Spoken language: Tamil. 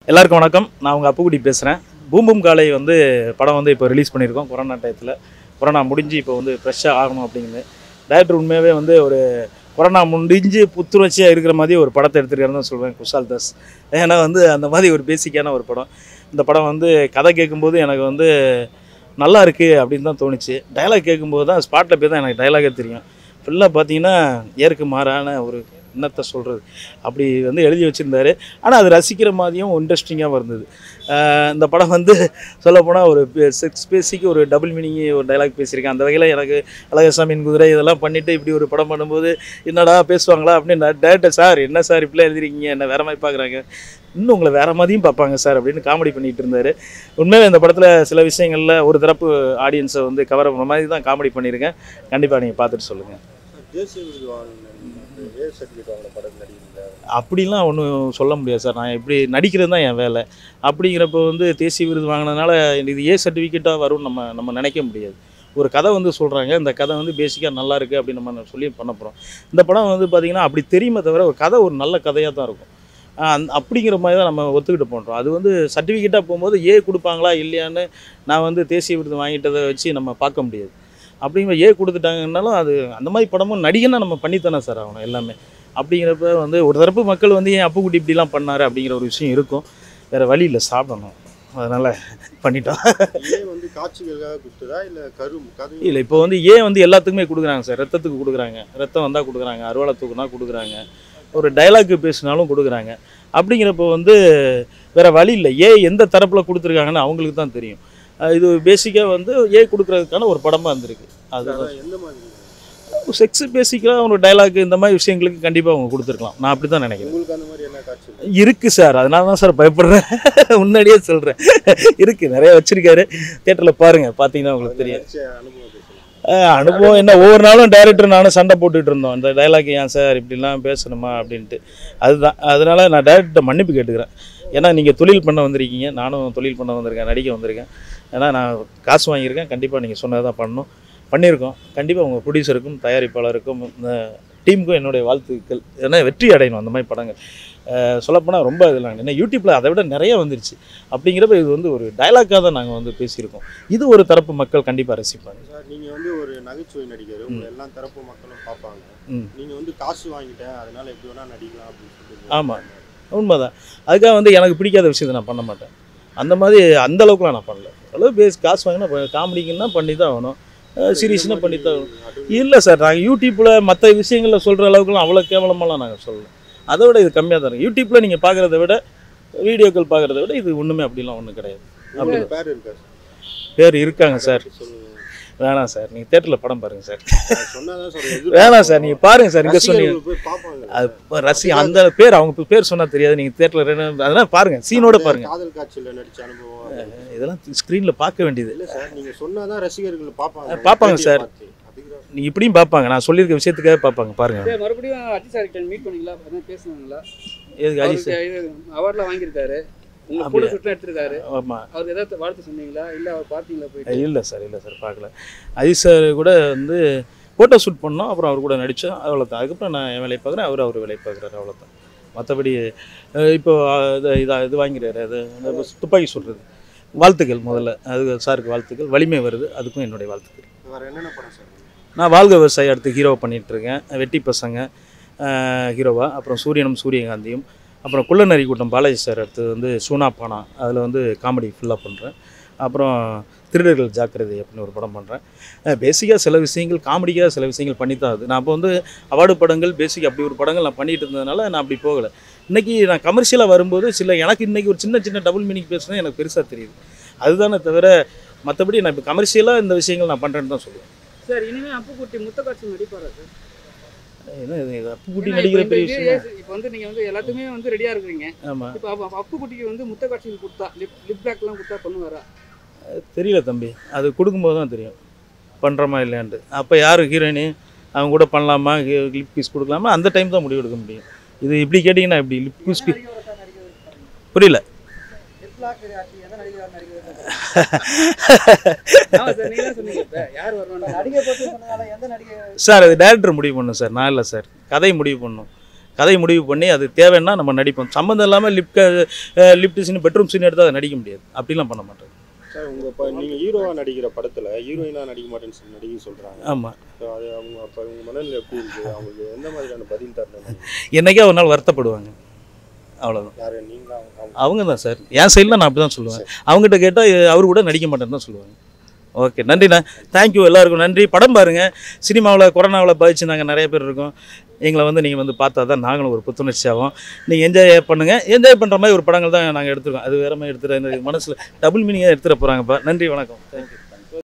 எல்லாருக்கும் வணக்கம் நான் உங்கள் அப்புக்குடி பேசுகிறேன் பூம் பூம் காலை வந்து படம் வந்து இப்போ ரிலீஸ் பண்ணியிருக்கோம் கொரோனா டயத்தில் கொரோனா முடிஞ்சு இப்போ வந்து ஃப்ரெஷ்ஷாக ஆகணும் அப்படிங்குது டேரக்டர் உண்மையாகவே வந்து ஒரு கொரோனா முடிஞ்சு புத்துணர்ச்சியாக இருக்கிற மாதிரி ஒரு படத்தை எடுத்துருக்காருன்னு தான் சொல்வேன் குஷால் தாஸ் ஏன்னா வந்து அந்த மாதிரி ஒரு பேசிக்கான ஒரு படம் இந்த படம் வந்து கதை கேட்கும்போது எனக்கு வந்து நல்லா இருக்குது அப்படின்னு தான் தோணுச்சு டைலாக் கேட்கும்போது தான் ஸ்பாட்டில் போய் தான் எனக்கு டைலாகே தெரியும் ஃபுல்லாக பார்த்தீங்கன்னா ஏற்கு மாறான ஒரு என்னத்தை சொல்கிறது அப்படி வந்து எழுதி வச்சுருந்தாரு ஆனால் அது ரசிக்கிற மாதிரியும் இன்ட்ரெஸ்டிங்காகவும் இருந்தது ஆஹ் இந்த படம் வந்து சொல்லப்போனால் ஒரு செக்ஸ் பேசிக்கு ஒரு டபுள் மீனிங் ஒரு டைலாக் பேசியிருக்கேன் அந்த வகையில் எனக்கு அழகசாமியின் குதிரை இதெல்லாம் பண்ணிவிட்டு இப்படி ஒரு படம் பண்ணும்போது என்னடா பேசுவாங்களா அப்படின்னு டேரக்டர் சார் என்ன சார் இப்படிலாம் எழுதிருக்கீங்க என்ன வேற மாதிரி பார்க்குறாங்க இன்னும் உங்களை வேற மாதிரியும் பார்ப்பாங்க சார் அப்படின்னு காமெடி பண்ணிட்டு இருந்தார் உண்மையிலே இந்த படத்தில் சில விஷயங்களில் ஒரு தரப்பு ஆடியன்ஸை வந்து கவர் பண்ணுற மாதிரி தான் காமெடி பண்ணியிருக்கேன் கண்டிப்பாக நீங்கள் பார்த்துட்டு சொல்லுங்கள் தேசிய விருது வாங்கின ஏ சர்டிஃபிகேட் வாங்கின படம் நடிகீங்களா அப்படிலாம் ஒன்றும் சொல்ல முடியாது சார் நான் இப்படி நடிக்கிறது தான் என் வேலை அப்படிங்கிறப்போ வந்து தேசிய விருது வாங்கினதுனால இது ஏ சர்டிஃபிகேட்டாக வரும்னு நம்ம நம்ம நினைக்க முடியாது ஒரு கதை வந்து சொல்கிறாங்க இந்த கதை வந்து பேசிக்காக நல்லா இருக்குது அப்படின்னு நம்ம சொல்லி பண்ண போகிறோம் இந்த படம் வந்து பார்த்திங்கன்னா அப்படி தெரியுமே தவிர ஒரு கதை ஒரு நல்ல கதையாக தான் இருக்கும் ஆஹ் அந்த அப்படிங்கிற மாதிரி தான் நம்ம ஒத்துக்கிட்டு பண்ணுறோம் அது வந்து சர்டிஃபிகேட்டாக போகும்போது ஏ கொடுப்பாங்களா இல்லையான்னு நான் வந்து தேசிய விருது வாங்கிட்டதை வச்சு நம்ம பார்க்க முடியாது அப்படிங்கிற ஏ கொடுத்துட்டாங்கன்னாலும் அது அந்த மாதிரி படமும் நடிகனா நம்ம பண்ணித்தானே சார் ஆகணும் எல்லாமே அப்படிங்கிறப்ப வந்து ஒரு தரப்பு மக்கள் வந்து ஏன் அப்புக்குட்டி இப்படிலாம் பண்ணாரு அப்படிங்கிற ஒரு விஷயம் இருக்கும் வேறு வழி இல்லை சாப்பிடணும் அதனால் பண்ணிட்டோம் ஏ வந்து காட்சிகளுக்காக கொடுத்ததா இல்ல கரு கதை இல்லை இப்போ வந்து ஏன் வந்து எல்லாத்துக்குமே கொடுக்குறாங்க சார் ரத்தத்துக்கு கொடுக்குறாங்க ரத்தம் வந்தால் கொடுக்குறாங்க அறுவாலை தூக்குனா கொடுக்குறாங்க ஒரு டைலாக்கு பேசினாலும் கொடுக்குறாங்க அப்படிங்கிறப்போ வந்து வேறு வழி இல்லை ஏ எந்த தரப்பில் கொடுத்துருக்காங்கன்னு அவங்களுக்கு தான் தெரியும் அஹ் இது பேசிக்காக வந்து ஏ கொடுக்குறதுக்கான ஒரு படமாக இருந்திருக்கு அது அதான் எந்த மாதிரி செக்ஸ் பேசிக்காக ஒரு டைலாக் இந்த மாதிரி விஷயங்களுக்கு கண்டிப்பாக அவங்க கொடுத்துருக்கலாம் நான் அப்படி தான் நினைக்கிறேன் உங்களுக்கு அந்த மாதிரி என்ன காட்சி இருக்கு சார் அதனால தான் சார் பயப்படுறேன் முன்னாடியே சொல்கிறேன் இருக்கு நிறைய வச்சிருக்காரு தேட்டரில் பாருங்க பார்த்தீங்கன்னா உங்களுக்கு தெரியும் நடிச்ச அனுபவம் பேசுங்க ஆஹ் அனுபவம் என்ன ஒவ்வொரு நாளும் டைரக்டர் நானும் சண்டை போட்டுட்டு இருந்தோம் இந்த டைலாக் ஏன் சார் இப்படிலாம் பேசணுமா அப்படின்ட்டு அதுதான் அதனால நான் டேரக்டர்கிட்ட மன்னிப்பு கேட்டுக்கிறேன் ஏன்னா நீங்கள் தொழில் பண்ண வந்திருக்கீங்க நானும் தொழில் பண்ண வந்திருக்கேன் நடிக்க வந்திருக்கேன் ஏன்னா நான் காசு வாங்கியிருக்கேன் கண்டிப்பாக நீங்கள் சொன்னதை தான் பண்ணணும் பண்ணியிருக்கோம் கண்டிப்பாக உங்கள் ப்ரொடியூசருக்கும் தயாரிப்பாளருக்கும் இந்த டீமுக்கும் என்னுடைய வாழ்த்துக்கள் ஏன்னா வெற்றி அடையணும் அந்த மாதிரி படங்கள் அஹ் சொல்லப்போனால் ரொம்ப இதெல்லாம் ஏன்னா யூடியூப்பில் அதை விட நிறைய வந்துருச்சு அப்படிங்கிறப்ப இது வந்து ஒரு டைலாக்காக தான் நாங்கள் வந்து பேசியிருக்கோம் இது ஒரு தரப்பு மக்கள் கண்டிப்பாக ரசிப்பாங்க சார் நீங்க வந்து ஒரு நகைச்சுவை நடிகர் உங்களை எல்லா தரப்பு மக்களும் பார்ப்பாங்க ம். நீங்க வந்து காசு வாங்கிட்டேன் அதனால எப்படி வேணா நடிக்கலாம் அப்படின்னு சொல்லிட்டு ஆமா. உண்மைதான் அதுக்காக வந்து எனக்கு பிடிக்காத விஷயத்தை நான் பண்ண மாட்டேன் அந்த மாதிரி அந்த அளவுக்குலாம் நான் பண்ணல அளவு பேஸ் காசு வாங்கினா காமெடிக்குன்னா பண்ணி தான் ஆகணும் சீரியஸ்னா பண்ணி தான் ஆகணும் இல்லை சார் நாங்கள் யூடியூப்பில் மற்ற விஷயங்களில் சொல்கிற அளவுக்குலாம் அவ்வளோ கேவலமாலாம் நாங்கள் சொல்லல அதை விட இது கம்மியாக தான் இருக்கும் யூடியூப்பில் நீங்கள் பார்க்குறத விட வீடியோக்கள் பார்க்குறத விட இது ஒன்றுமே அப்படிலாம் ஒன்றும் கிடையாது அப்படி உங்களுக்கு பேர் இருக்கா பேர் இருக்காங்க சார் அதை சொல்லுங்க வேணாம் சார் நீங்கள் தேட்டரில் படம் பாருங்கள் சார் நான் சொன்னாதான் சார் வேணாம் சார் நீங்கள் பாருங்கள் சார் இங்கே சொன்னீங்க ரசிகர்கள் போய் பார்ப்பாங்க அது ரசி அந்த பேர் அவங்க பேர் சொன்னால் தெரியாது நீங்கள் தேட்டரில் அதெல்லாம் பாருங்கள் சீனோட பாருங்கள் காதல் காட்சியில நடிச்ச அனுபவம் இதெல்லாம் ஸ்க்ரீனில் பார்க்க வேண்டியது இல்ல சார் நீங்க சொன்னாதான் ரசிகர்கள் பார்ப்பாங்க பார்ப்பாங்க பேட்டியை சார். பார்த்து. அப்படிங்கிற- நீ இப்படியும் பார்ப்பாங்க நான் சொல்லியிருக்க விஷயத்துக்காக பார்ப்பாங்க பாருங்க சரி மறுபடியும் அஜித் சார் கிட்ட மீட் பண்ணீங்களா அப்பதான் பேசுனாங்களா எதுக்கு அஜித் சார் அவார்ட்லாம் வாங்கியிருக்காரு உங்க அப்படியா? போட்டோ ஷூட்லாம் எடுத்திருக்காரு ஆமாம் அவர் ஏதாவது வாழ்த்து சொன்னீங்களா இல்ல அவர் பார்த்தீங்களா போயிட்டு இல்லை சார் இல்லை சார் பார்க்கல அஜித் சார் கூட வந்து ஃபோட்டோ ஷூட் பண்ணோம் அப்புறம் அவர் கூட நடித்தோம் அவ்வளோதான் அதுக்கப்புறம் நான் என் வேலையை பார்க்குறேன் அவர் அவர் வேலையை பார்க்குறாரு அவ்வளோதான் மற்றபடி இப்போ அஹ், இது இதா- இது வாங்கிறாரு அது அந்த துப்பாக்கி சுடுறது வாழ்த்துக்கள் முதல்ல அது சாருக்கு வாழ்த்துக்கள் வலிமை வருது அதுக்கும் என்னுடைய வாழ்த்துக்கள் வேற என்னென்ன படம் சார் நான் வாழ்க விவசாயி அடுத்து ஹீரோ பண்ணிகிட்ருக்கேன் வெட்டி பசங்க ஹீரோவா அப்புறம் சூரியனும் சூரியகாந்தியும் அப்புறம் குள்ளநரி கூட்டம் பாலாஜி சார் அடுத்து வந்து சூனா பானா அதில் வந்து காமெடி ஃபுல்லாக பண்ணுறேன் அப்புறம் திருடர்கள் ஜாக்கிரதை அப்படின்னு ஒரு படம் பண்ணுறேன் பேசிக்காக சில விஷயங்கள் காமெடிக்காக சில விஷயங்கள் பண்ணி தான் அது நான் அப்போ வந்து அவார்டு படங்கள் பேசிக் அப்படி ஒரு படங்கள் நான் பண்ணிட்டு இருந்ததுனால நான் அப்படி போகலை இன்றைக்கி நான் கமர்ஷியலாக வரும்போது சில எனக்கு இன்றைக்கி ஒரு சின்ன சின்ன டபுள் மீனிங் பேசுனா எனக்கு பெருசாக தெரியுது அதுதானே தவிர மற்றபடி நான் இப்போ கமர்ஷியலாக இந்த விஷயங்கள் நான் பண்ணுறேன்னு தான் சொல்லுவேன் சார் இனிமே அப்புக்குட்டி முத்தக்காட்சி நடிப்பாரா சார் என்ன இது இது அப்புக்குட்டி ஏன்னா நடிக்கிற இப்ப பெரிய இந்த விஷயம் இது- இப்ப வந்து நீங்க வந்து எல்லாத்துக்குமே வந்து ரெடியா இருக்கிறீங்க ஆமாம் இப்போ அப்ப அப்புக்குட்டிக்கு வந்து முத்தக்காட்சி கொடுத்தா லிப் லிப் பேக்லாம் கொடுத்தா பண்ணுவாரா தெரியல தம்பி அது கொடுக்கும்போது தான் தெரியும் பண்ணுறோமா இல்லையான்ட்டு அப்போ யார் ஹீரோயினு அவங்க கூட பண்ணலாமா லிப் பீஸ் கொடுக்கலாமா அந்த டைம் தான் முடிவு எடுக்க முடியும் இது இப்படி கேட்டிங்கன்னா இப்படி லிப் பீஸ் புரியல ஆமா சார் நீங்க தான் சொன்னீங்க இப்ப யார் வருவாங்க சார் அது டேரக்டர் முடிவு பண்ணும் சார் நான் இல்லை சார் கதை முடிவு பண்ணும் கதையை முடிவு பண்ணி அது தேவைன்னா நம்ம நடிப்போம் சம்மந்தம் இல்லாமல் lip lift scene bedroom scene எடுத்து அதை நடிக்க முடியாது அப்படிலாம் பண்ண மாட்டோம் சார் உங்க இப்போ நீங்கள் ஹீரோவாக நடிக்கிற படத்தில் ஹீரோயினாக நடிக்க மாட்டேன்னு சொல்லி நடிக்க சொல்கிறாங்க ஆமாம் ஸோ அது அவங்க அப்போ உங்க மனநிலை எப்படி இருக்குது அவங்களுக்கு எந்த மாதிரியான பதில் தரணும் என்னைக்கே ஒரு நாள் வருத்தப்படுவாங்க அவ்வளோதான் யார் நீங்களா அவங்க அவங்க தான் சார் என் சைடில் நான் அப்படி தான் சொல்லுவேன் அவங்ககிட்ட கேட்டால் அவர் கூட நடிக்க மாட்டேன்னு தான் சொல்லுவாங்க ஓகே நன்றிண்ணா தேங்க்யூ எல்லாருக்கும் நன்றி படம் பாருங்கள் சினிமாவில் கொரோனாவில் பாதிச்சுருந்தாங்க நிறைய பேர் இருக்கோம் எங்களை வந்து நீங்கள் வந்து பார்த்தா தான் நாங்களும் ஒரு புத்துணர்ச்சி ஆகும் நீங்கள் என்ஜாய் பண்ணுங்கள் என்ஜாய் பண்ணுற மாதிரி ஒரு படங்கள் தான் நாங்கள் எடுத்துருக்கோம் அது வேற மாதிரி எடுத்துகிட்டு மனசில் டபுள் மீனிங்காக எடுத்துகிட்டு போகிறாங்கப்பா நன்றி வணக்கம் தேங்க்யூ